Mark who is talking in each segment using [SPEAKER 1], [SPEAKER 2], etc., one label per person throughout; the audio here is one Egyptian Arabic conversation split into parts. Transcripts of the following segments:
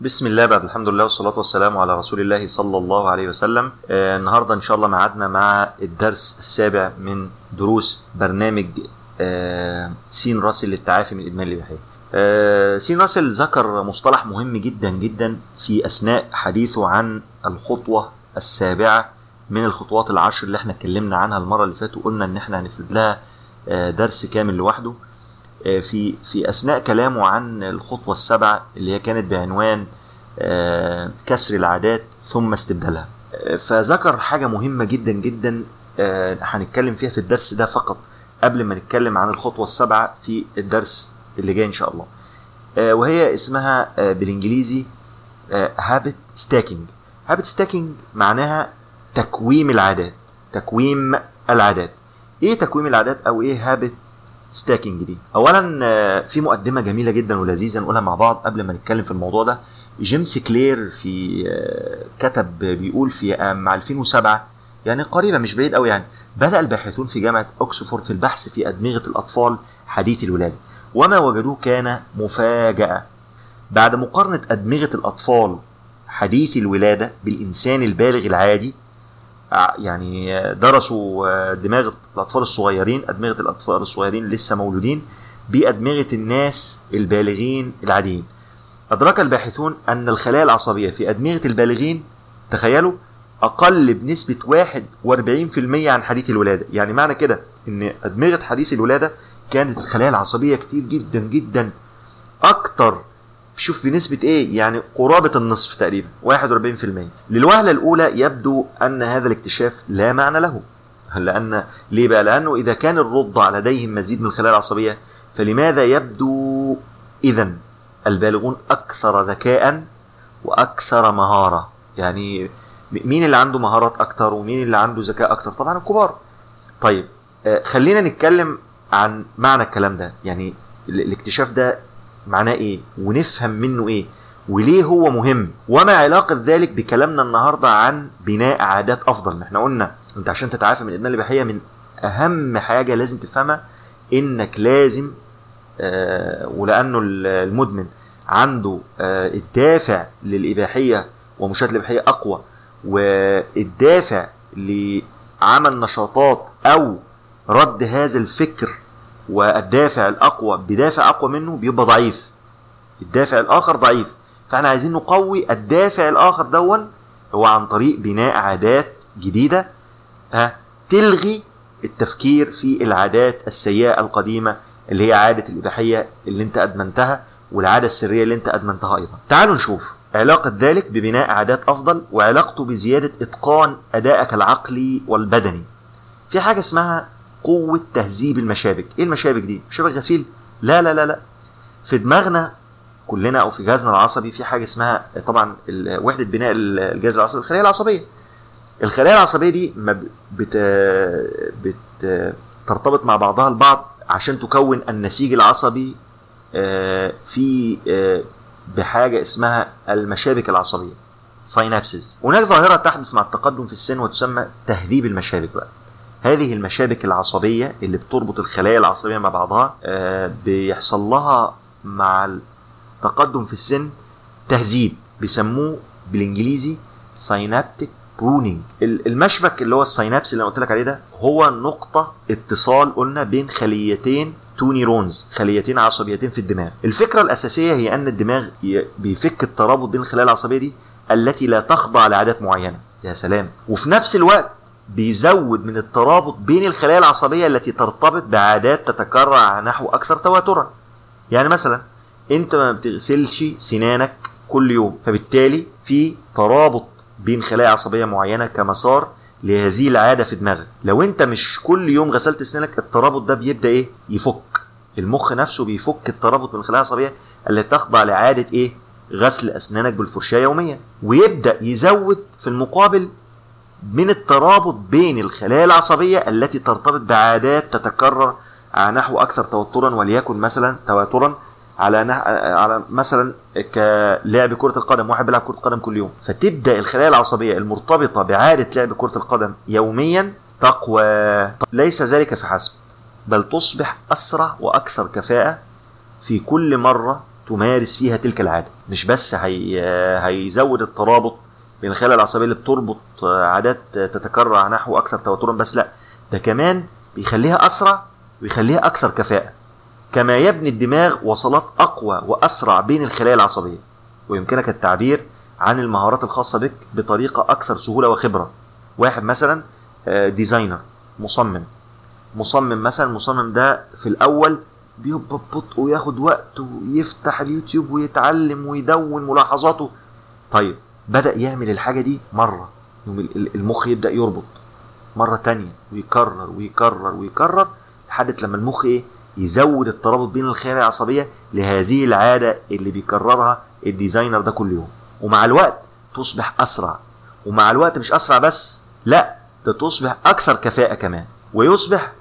[SPEAKER 1] بسم الله بعد الحمد لله والصلاة والسلام على رسول الله صلى الله عليه وسلم آه النهاردة إن شاء الله معادنا مع الدرس السابع من دروس برنامج آه سين راسل للتعافي من إدمان الإباحية آه سين راسل ذكر مصطلح مهم جدا جدا في أثناء حديثه عن الخطوة السابعة من الخطوات العشر اللي احنا اتكلمنا عنها المرة اللي فاتت وقلنا إن احنا هنفرد لها آه درس كامل لوحده في في اثناء كلامه عن الخطوه السبعه اللي هي كانت بعنوان كسر العادات ثم استبدالها فذكر حاجه مهمه جدا جدا هنتكلم فيها في الدرس ده فقط قبل ما نتكلم عن الخطوه السبعه في الدرس اللي جاي ان شاء الله وهي اسمها بالانجليزي هابت ستاكينج هابت ستاكينج معناها تكويم العادات تكويم العادات ايه تكويم العادات او ايه هابت ستاكينج دي اولا في مقدمه جميله جدا ولذيذه نقولها مع بعض قبل ما نتكلم في الموضوع ده جيمس كلير في كتب بيقول في مع 2007 يعني قريبه مش بعيد قوي يعني بدا الباحثون في جامعه اوكسفورد في البحث في ادمغه الاطفال حديث الولاده وما وجدوه كان مفاجاه بعد مقارنه ادمغه الاطفال حديث الولاده بالانسان البالغ العادي يعني درسوا دماغ الاطفال الصغيرين ادمغه الاطفال الصغيرين لسه مولودين بادمغه الناس البالغين العاديين ادرك الباحثون ان الخلايا العصبيه في ادمغه البالغين تخيلوا اقل بنسبه 41% عن حديث الولاده يعني معنى كده ان ادمغه حديث الولاده كانت الخلايا العصبيه كتير جدا جدا اكتر شوف بنسبة ايه يعني قرابة النصف تقريبا 41% للوهلة الاولى يبدو ان هذا الاكتشاف لا معنى له لان ليه بقى لانه اذا كان الرضع لديهم مزيد من الخلايا العصبية فلماذا يبدو اذا البالغون اكثر ذكاء واكثر مهارة يعني مين اللي عنده مهارات اكتر ومين اللي عنده ذكاء اكتر طبعا الكبار طيب خلينا نتكلم عن معنى الكلام ده يعني الاكتشاف ده معناه ايه ونفهم منه ايه وليه هو مهم وما علاقة ذلك بكلامنا النهاردة عن بناء عادات افضل ما احنا قلنا انت عشان تتعافى من الادمان الاباحية من اهم حاجة لازم تفهمها انك لازم آه ولانه المدمن عنده آه الدافع للاباحية ومشاهدة الاباحية اقوى والدافع لعمل نشاطات او رد هذا الفكر والدافع الاقوى بدافع اقوى منه بيبقى ضعيف الدافع الاخر ضعيف فاحنا عايزين نقوي الدافع الاخر دون هو عن طريق بناء عادات جديده ها تلغي التفكير في العادات السيئه القديمه اللي هي عاده الاباحيه اللي انت ادمنتها والعاده السريه اللي انت ادمنتها ايضا تعالوا نشوف علاقة ذلك ببناء عادات أفضل وعلاقته بزيادة إتقان أدائك العقلي والبدني في حاجة اسمها قوة تهذيب المشابك ايه المشابك دي مشابك غسيل لا لا لا لا في دماغنا كلنا او في جهازنا العصبي في حاجه اسمها طبعا وحده بناء الجهاز العصبي الخلايا العصبيه الخلايا العصبيه دي بت بت ترتبط مع بعضها البعض عشان تكون النسيج العصبي في بحاجه اسمها المشابك العصبيه ساينابسز هناك ظاهره تحدث مع التقدم في السن وتسمى تهذيب المشابك بقى هذه المشابك العصبية اللي بتربط الخلايا العصبية مع بعضها آه بيحصل لها مع التقدم في السن تهذيب بيسموه بالانجليزي ساينابتيك برونينج المشبك اللي هو الساينابس اللي انا قلت لك عليه ده هو نقطة اتصال قلنا بين خليتين تو نيرونز خليتين عصبيتين في الدماغ الفكرة الأساسية هي أن الدماغ بيفك الترابط بين الخلايا العصبية دي التي لا تخضع لعادات معينة يا سلام وفي نفس الوقت بيزود من الترابط بين الخلايا العصبيه التي ترتبط بعادات تتكرر على نحو اكثر تواترا. يعني مثلا انت ما بتغسلش سنانك كل يوم فبالتالي في ترابط بين خلايا عصبيه معينه كمسار لهذه العاده في دماغك. لو انت مش كل يوم غسلت سنانك الترابط ده بيبدا ايه؟ يفك. المخ نفسه بيفك الترابط بين الخلايا العصبيه التي تخضع لعاده ايه؟ غسل اسنانك بالفرشاه يوميا ويبدا يزود في المقابل من الترابط بين الخلايا العصبية التي ترتبط بعادات تتكرر على نحو أكثر توترا وليكن مثلا تواترا على نح... على مثلا كلعب كرة القدم واحد بيلعب كرة القدم كل يوم فتبدأ الخلايا العصبية المرتبطة بعادة لعب كرة القدم يوميا تقوى ليس ذلك فحسب بل تصبح أسرع وأكثر كفاءة في كل مرة تمارس فيها تلك العاده مش بس هي هيزود الترابط بين الخلايا العصبيه اللي بتربط عادات تتكرر نحو اكثر توترا بس لا ده كمان بيخليها اسرع ويخليها اكثر كفاءه كما يبني الدماغ وصلات اقوى واسرع بين الخلايا العصبيه ويمكنك التعبير عن المهارات الخاصه بك بطريقه اكثر سهوله وخبره واحد مثلا ديزاينر مصمم مصمم مثلا المصمم ده في الاول بيبقى ببطء وياخد وقت ويفتح اليوتيوب ويتعلم ويدون ملاحظاته طيب بدأ يعمل الحاجة دي مرة يوم المخ يبدأ يربط مرة تانية ويكرر ويكرر ويكرر لحد لما المخ ايه يزود الترابط بين الخلايا العصبية لهذه العادة اللي بيكررها الديزاينر ده كل يوم ومع الوقت تصبح أسرع ومع الوقت مش أسرع بس لا ده تصبح أكثر كفاءة كمان ويصبح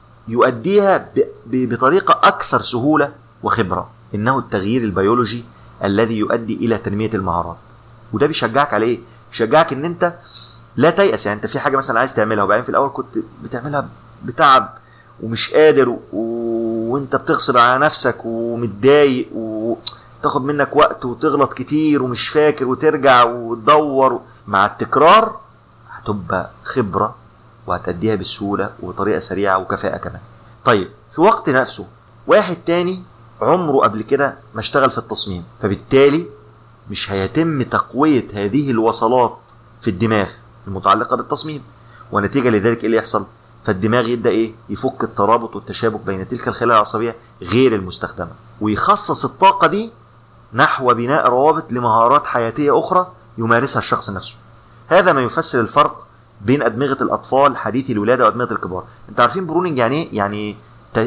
[SPEAKER 1] يؤديها بطريقة أكثر سهولة وخبرة إنه التغيير البيولوجي الذي يؤدي إلى تنمية المهارات وده بيشجعك على إيه؟ بيشجعك إن أنت لا تيأس يعني أنت في حاجة مثلا عايز تعملها وبعدين في الأول كنت بتعملها بتعب ومش قادر و... وأنت بتغصب على نفسك ومتضايق وتاخد منك وقت وتغلط كتير ومش فاكر وترجع وتدور مع التكرار هتبقى خبرة وهتأديها بسهولة وبطريقة سريعة وكفاءة كمان طيب في وقت نفسه واحد تاني عمره قبل كده ما اشتغل في التصميم فبالتالي مش هيتم تقوية هذه الوصلات في الدماغ المتعلقة بالتصميم ونتيجة لذلك ايه اللي يحصل فالدماغ يبدأ ايه يفك الترابط والتشابك بين تلك الخلايا العصبية غير المستخدمة ويخصص الطاقة دي نحو بناء روابط لمهارات حياتية أخرى يمارسها الشخص نفسه هذا ما يفسر الفرق بين أدمغة الأطفال حديثي الولادة وأدمغة الكبار أنت عارفين برونينج يعني إيه؟ يعني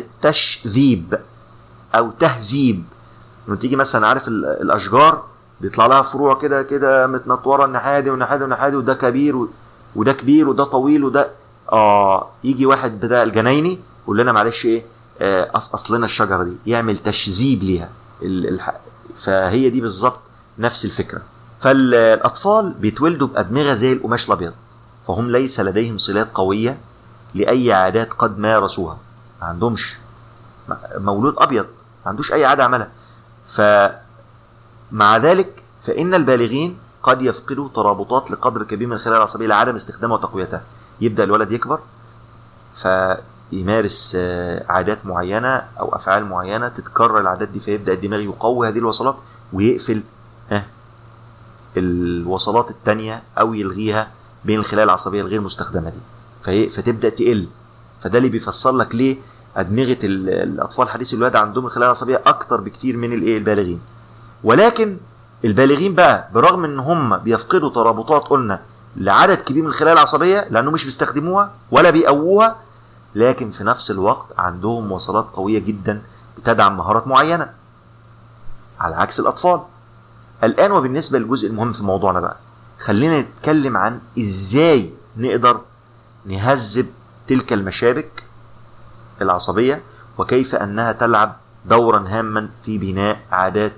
[SPEAKER 1] تشذيب أو تهذيب لما تيجي مثلا عارف الأشجار بيطلع لها فروع كده كده متنطوره الناحيه دي والناحيه دي والناحيه دي وده كبير و... وده كبير وده طويل وده اه يجي واحد بتاع الجنايني يقول لنا معلش ايه آه اصل لنا الشجره دي يعمل تشذيب ليها ال... الح... فهي دي بالظبط نفس الفكره فالاطفال بيتولدوا بادمغه زي القماش الابيض فهم ليس لديهم صلات قويه لاي عادات قد مارسوها ما عندهمش مولود ابيض ما عندوش اي عاده عملها ف مع ذلك فإن البالغين قد يفقدوا ترابطات لقدر كبير من الخلايا العصبية لعدم استخدامها وتقويتها يبدأ الولد يكبر فيمارس عادات معينة أو أفعال معينة تتكرر العادات دي فيبدأ الدماغ يقوي هذه الوصلات ويقفل ها الوصلات التانية أو يلغيها بين الخلايا العصبية الغير مستخدمة دي فتبدأ تقل فده اللي بيفسر لك ليه أدمغة الأطفال حديث الولادة عندهم الخلايا العصبية أكتر بكتير من الإيه البالغين ولكن البالغين بقى برغم ان هم بيفقدوا ترابطات قلنا لعدد كبير من الخلايا العصبيه لانه مش بيستخدموها ولا بيقووها لكن في نفس الوقت عندهم وصلات قويه جدا بتدعم مهارات معينه على عكس الاطفال الان وبالنسبه للجزء المهم في موضوعنا بقى خلينا نتكلم عن ازاي نقدر نهذب تلك المشابك العصبيه وكيف انها تلعب دورا هاما في بناء عادات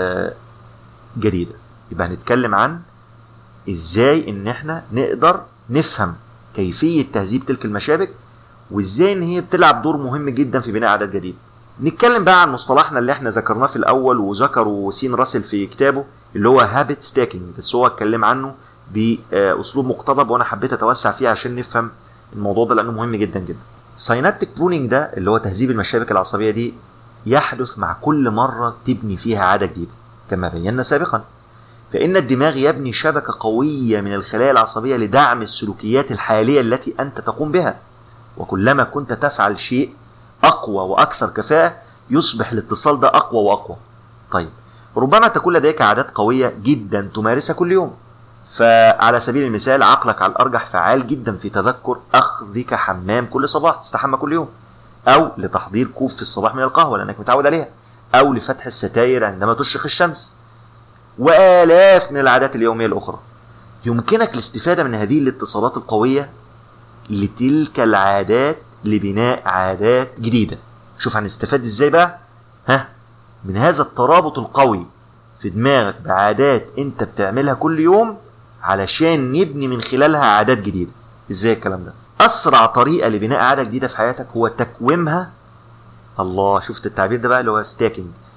[SPEAKER 1] جديده يبقى هنتكلم عن ازاي ان احنا نقدر نفهم كيفيه تهذيب تلك المشابك وازاي ان هي بتلعب دور مهم جدا في بناء عادات جديده نتكلم بقى عن مصطلحنا اللي احنا ذكرناه في الاول وذكره سين راسل في كتابه اللي هو هابت ستاكينج بس هو اتكلم عنه باسلوب مقتضب وانا حبيت اتوسع فيه عشان نفهم الموضوع ده لانه مهم جدا جدا ساينابتيك برونينج ده اللي هو تهذيب المشابك العصبيه دي يحدث مع كل مرة تبني فيها عادة جديدة كما بينا سابقا فإن الدماغ يبني شبكة قوية من الخلايا العصبية لدعم السلوكيات الحالية التي أنت تقوم بها وكلما كنت تفعل شيء أقوى وأكثر كفاءة يصبح الاتصال ده أقوى وأقوى طيب ربما تكون لديك عادات قوية جدا تمارسها كل يوم فعلى سبيل المثال عقلك على الأرجح فعال جدا في تذكر أخذك حمام كل صباح تستحمى كل يوم او لتحضير كوب في الصباح من القهوه لانك متعود عليها او لفتح الستاير عندما تشرق الشمس والاف من العادات اليوميه الاخرى يمكنك الاستفاده من هذه الاتصالات القويه لتلك العادات لبناء عادات جديده شوف هنستفاد ازاي بقى ها من هذا الترابط القوي في دماغك بعادات انت بتعملها كل يوم علشان نبني من خلالها عادات جديده ازاي الكلام ده اسرع طريقه لبناء عاده جديده في حياتك هو تكويمها الله شفت التعبير ده بقى اللي هو ستاكينج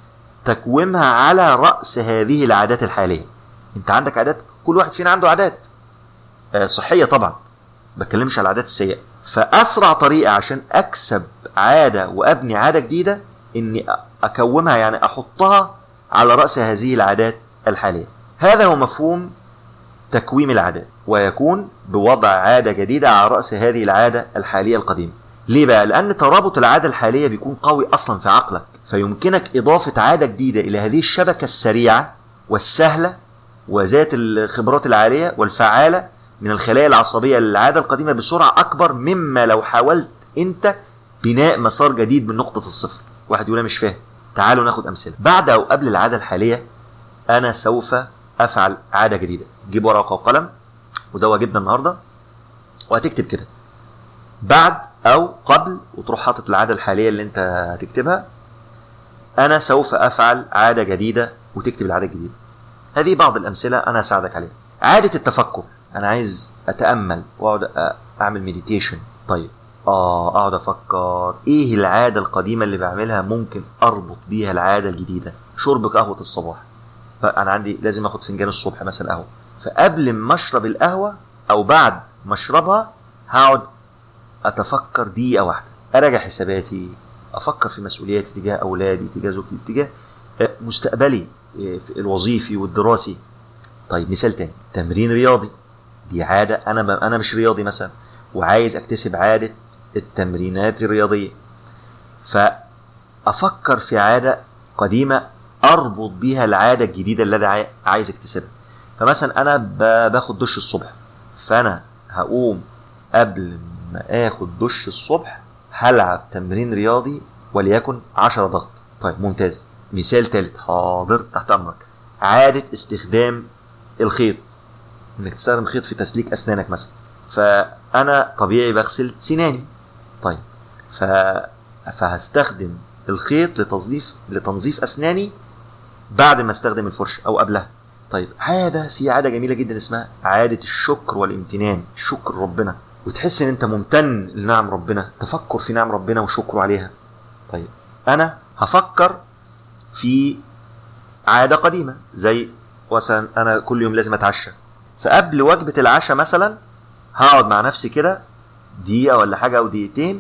[SPEAKER 1] تكويمها على رأس هذه العادات الحالية انت عندك عادات كل واحد فينا عنده عادات آه، صحية طبعا بتكلمش على العادات السيئة فأسرع طريقة عشان أكسب عادة وأبني عادة جديدة إني أكومها يعني أحطها على رأس هذه العادات الحالية هذا هو مفهوم تكويم العادات ويكون بوضع عادة جديدة على رأس هذه العادة الحالية القديمة ليه بقى؟ لأن ترابط العادة الحالية بيكون قوي أصلا في عقلك فيمكنك إضافة عادة جديدة إلى هذه الشبكة السريعة والسهلة وذات الخبرات العالية والفعالة من الخلايا العصبية للعادة القديمة بسرعة أكبر مما لو حاولت أنت بناء مسار جديد من نقطة الصفر واحد يقول أنا مش فاهم تعالوا ناخد أمثلة بعد أو قبل العادة الحالية أنا سوف أفعل عادة جديدة جيب ورقة وقلم وده واجبنا النهاردة وهتكتب كده بعد أو قبل وتروح حاطط العادة الحالية اللي أنت هتكتبها أنا سوف أفعل عادة جديدة وتكتب العادة الجديدة هذه بعض الأمثلة أنا أساعدك عليها عادة التفكر أنا عايز أتأمل وأقعد أ- أعمل مديتيشن طيب آه أقعد أفكر إيه العادة القديمة اللي بعملها ممكن أربط بيها العادة الجديدة شرب قهوة الصباح فأنا عندي لازم آخد فنجان الصبح مثلا قهوة فقبل ما أشرب القهوة أو بعد ما أشربها هقعد أتفكر دقيقة واحدة أراجع حساباتي أفكر في مسؤولياتي تجاه أولادي تجاه زوجتي تجاه آه، مستقبلي آه، في الوظيفي والدراسي طيب مثال تاني تمرين رياضي دي عادة أنا ب... أنا مش رياضي مثلا وعايز أكتسب عادة التمرينات الرياضية فأفكر في عادة قديمة أربط بيها العادة الجديدة اللي أنا عاي- عايز أكتسبها فمثلا أنا ب... باخد دش الصبح فأنا هقوم قبل ما آخد دش الصبح هلعب تمرين رياضي وليكن 10 ضغط طيب ممتاز مثال ثالث حاضر تحت أمرك عادة استخدام الخيط انك تستخدم خيط في تسليك اسنانك مثلا فانا طبيعي بغسل سناني طيب ف... فهستخدم الخيط لتنظيف لتنظيف اسناني بعد ما استخدم الفرشه او قبلها طيب عاده في عاده جميله جدا اسمها عاده الشكر والامتنان شكر ربنا وتحس ان انت ممتن لنعم ربنا تفكر في نعم ربنا وشكره عليها طيب انا هفكر في عاده قديمه زي مثلا انا كل يوم لازم اتعشى فقبل وجبه العشاء مثلا هقعد مع نفسي كده دقيقه ولا حاجه او دقيقتين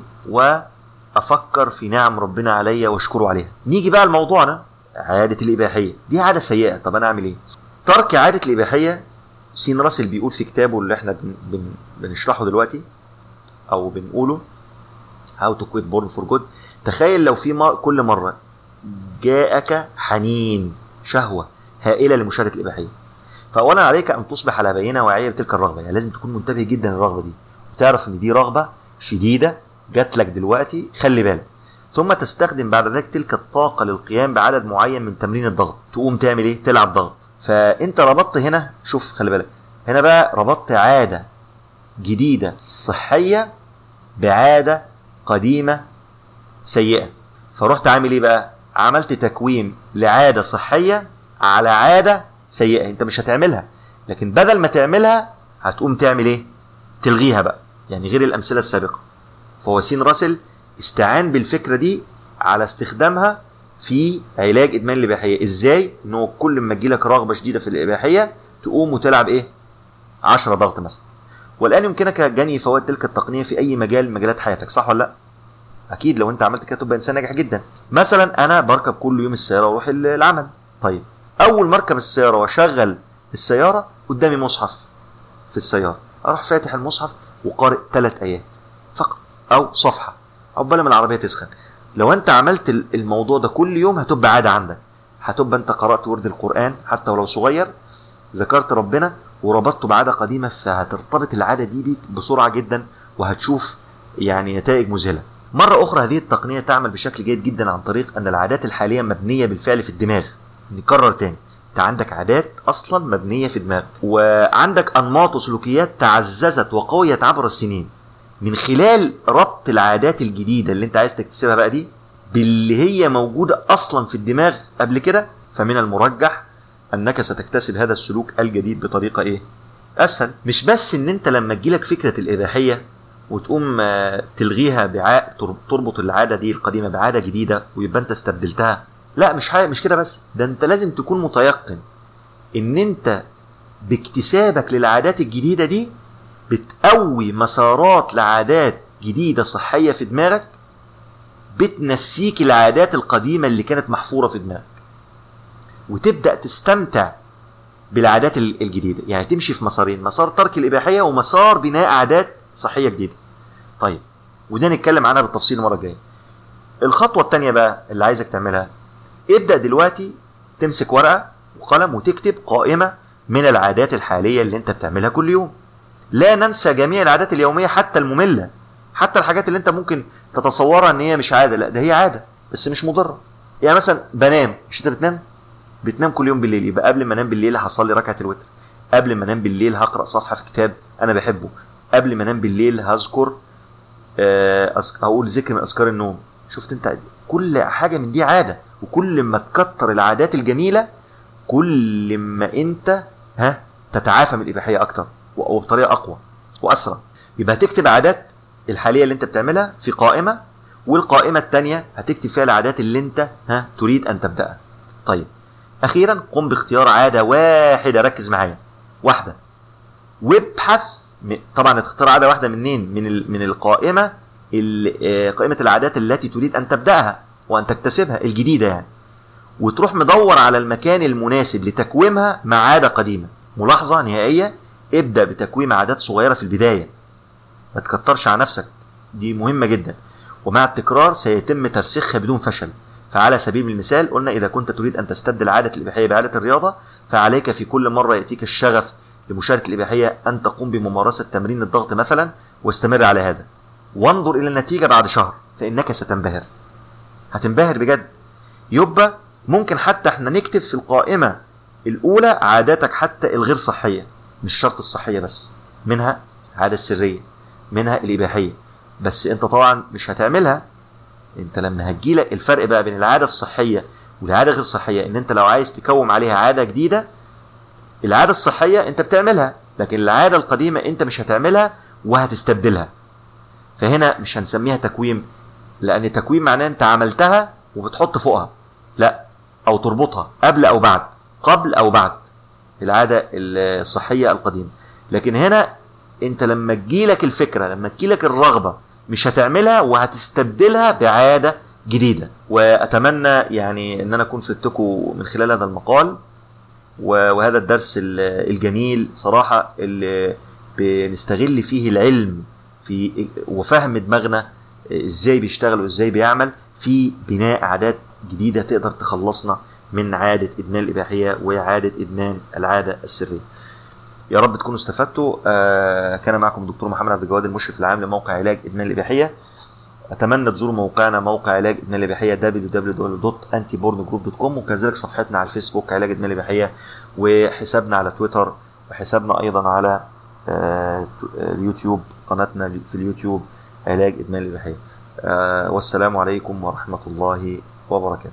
[SPEAKER 1] وافكر في نعم ربنا عليا واشكره عليها نيجي بقى لموضوعنا عاده الاباحيه دي عاده سيئه طب انا اعمل ايه ترك عاده الاباحيه سين راسل بيقول في كتابه اللي احنا بن بن بنشرحه دلوقتي او بنقوله هاو تو كويت بورن فور جود تخيل لو في مر كل مره جاءك حنين شهوه هائله لمشاهده الاباحيه فاولا عليك ان تصبح على بينه واعيه بتلك الرغبه يعني لازم تكون منتبه جدا للرغبه دي وتعرف ان دي رغبه شديده جات لك دلوقتي خلي بالك ثم تستخدم بعد ذلك تلك الطاقه للقيام بعدد معين من تمرين الضغط تقوم تعمل ايه تلعب ضغط فانت ربطت هنا شوف خلي بالك هنا بقى ربطت عاده جديده صحيه بعاده قديمه سيئه فرحت عامل ايه بقى عملت تكوين لعاده صحيه على عاده سيئه انت مش هتعملها لكن بدل ما تعملها هتقوم تعمل ايه تلغيها بقى يعني غير الامثله السابقه فهو سين راسل استعان بالفكره دي على استخدامها في علاج ادمان الاباحيه ازاي انه كل ما تجيلك رغبه شديده في الاباحيه تقوم وتلعب ايه 10 ضغط مثلا والان يمكنك جني فوائد تلك التقنيه في اي مجال من مجالات حياتك صح ولا لا اكيد لو انت عملت كده تبقى انسان ناجح جدا مثلا انا بركب كل يوم السياره واروح العمل طيب اول ما اركب السياره واشغل السياره قدامي مصحف في السياره اروح فاتح المصحف وقارئ ثلاث ايات فقط او صفحه عقبال ما العربيه تسخن لو انت عملت الموضوع ده كل يوم هتبقى عاده عندك هتبقى انت قرات ورد القران حتى ولو صغير ذكرت ربنا وربطته بعاده قديمه فهترتبط العاده دي بيك بسرعه جدا وهتشوف يعني نتائج مذهله مرة أخرى هذه التقنية تعمل بشكل جيد جدا عن طريق أن العادات الحالية مبنية بالفعل في الدماغ نكرر تاني انت عندك عادات اصلا مبنيه في دماغك وعندك انماط وسلوكيات تعززت وقويت عبر السنين من خلال ربط العادات الجديده اللي انت عايز تكتسبها بقى دي باللي هي موجوده اصلا في الدماغ قبل كده فمن المرجح انك ستكتسب هذا السلوك الجديد بطريقه ايه اسهل مش بس ان انت لما تجيلك فكره الاباحيه وتقوم تلغيها بعاء تربط العاده دي القديمه بعاده جديده ويبقى انت استبدلتها لا مش حاجة مش كده بس ده انت لازم تكون متيقن ان انت باكتسابك للعادات الجديدة دي بتقوي مسارات لعادات جديدة صحية في دماغك بتنسيك العادات القديمة اللي كانت محفورة في دماغك وتبدأ تستمتع بالعادات ال- الجديدة يعني تمشي في مسارين مسار ترك الإباحية ومسار بناء عادات صحية جديدة طيب وده نتكلم عنها بالتفصيل المرة الجاية الخطوة التانية بقى اللي عايزك تعملها ابدأ دلوقتي تمسك ورقة وقلم وتكتب قائمة من العادات الحالية اللي انت بتعملها كل يوم لا ننسى جميع العادات اليومية حتى المملة حتى الحاجات اللي انت ممكن تتصورها ان هي مش عادة لا ده هي عادة بس مش مضرة يعني مثلا بنام مش انت بتنام بتنام كل يوم بالليل يبقى قبل ما انام بالليل هصلي ركعة الوتر قبل ما انام بالليل هقرأ صفحة في كتاب انا بحبه قبل ما انام بالليل هذكر آه، أذك- هقول ذكر من اذكار النوم شفت انت كل حاجة من دي عادة وكل ما تكتر العادات الجميلة كل ما انت ها تتعافى من الاباحيه اكتر و- وبطريقه اقوى واسرع يبقى هتكتب عادات الحاليه اللي انت بتعملها في قائمه والقائمه الثانيه هتكتب فيها العادات اللي انت ها تريد ان تبداها طيب اخيرا قم باختيار عاده واحده ركز معايا واحده وابحث م- طبعا تختار عاده واحده منين من ال- من القائمه ال- آه، قائمه العادات التي تريد ان تبداها وان تكتسبها الجديده يعني وتروح مدور على المكان المناسب لتكويمها مع عادة قديمة ملاحظة نهائية ابدأ بتكويم عادات صغيرة في البداية ما تكترش على نفسك دي مهمة جدا ومع التكرار سيتم ترسيخها بدون فشل فعلى سبيل المثال قلنا إذا كنت تريد أن تستبدل عادة الإباحية بعادة الرياضة فعليك في كل مرة يأتيك الشغف لمشاركة الإباحية أن تقوم بممارسة تمرين الضغط مثلا واستمر على هذا وانظر إلى النتيجة بعد شهر فإنك ستنبهر هتنبهر بجد يبقى ممكن حتى احنا نكتب في القائمة الأولى عاداتك حتى الغير صحية مش شرط الصحية بس منها العادة السرية منها الإباحية بس انت طبعا مش هتعملها انت لما هتجيلك الفرق بقى بين العادة الصحية والعادة غير صحية ان انت لو عايز تكوم عليها عادة جديدة العادة الصحية انت بتعملها لكن العادة القديمة انت مش هتعملها وهتستبدلها فهنا مش هنسميها تكويم لان تكويم معناه انت عملتها وبتحط فوقها لا او تربطها قبل او بعد قبل او بعد العاده الصحيه القديمه لكن هنا انت لما تجيلك الفكره لما تجيلك الرغبه مش هتعملها وهتستبدلها بعاده جديده واتمنى يعني ان انا اكون فدتكم من خلال هذا المقال و- وهذا الدرس ال- الجميل صراحه اللي بنستغل فيه العلم في وفهم دماغنا ازاي بيشتغل وازاي بيعمل في بناء عادات جديده تقدر تخلصنا من عاده ادمان الاباحيه وعاده ادمان العاده السريه. يا رب تكونوا استفدتوا آه كان معكم دكتور محمد عبد الجواد المشرف العام لموقع علاج ادمان الاباحيه. اتمنى تزوروا موقعنا موقع علاج ادمان الاباحيه www.antiborngroup.com وكذلك صفحتنا على الفيسبوك علاج ادمان الاباحيه وحسابنا على تويتر وحسابنا ايضا على آه اليوتيوب قناتنا في اليوتيوب علاج ادمان الاباحيه. آه والسلام عليكم ورحمه الله وبركاته.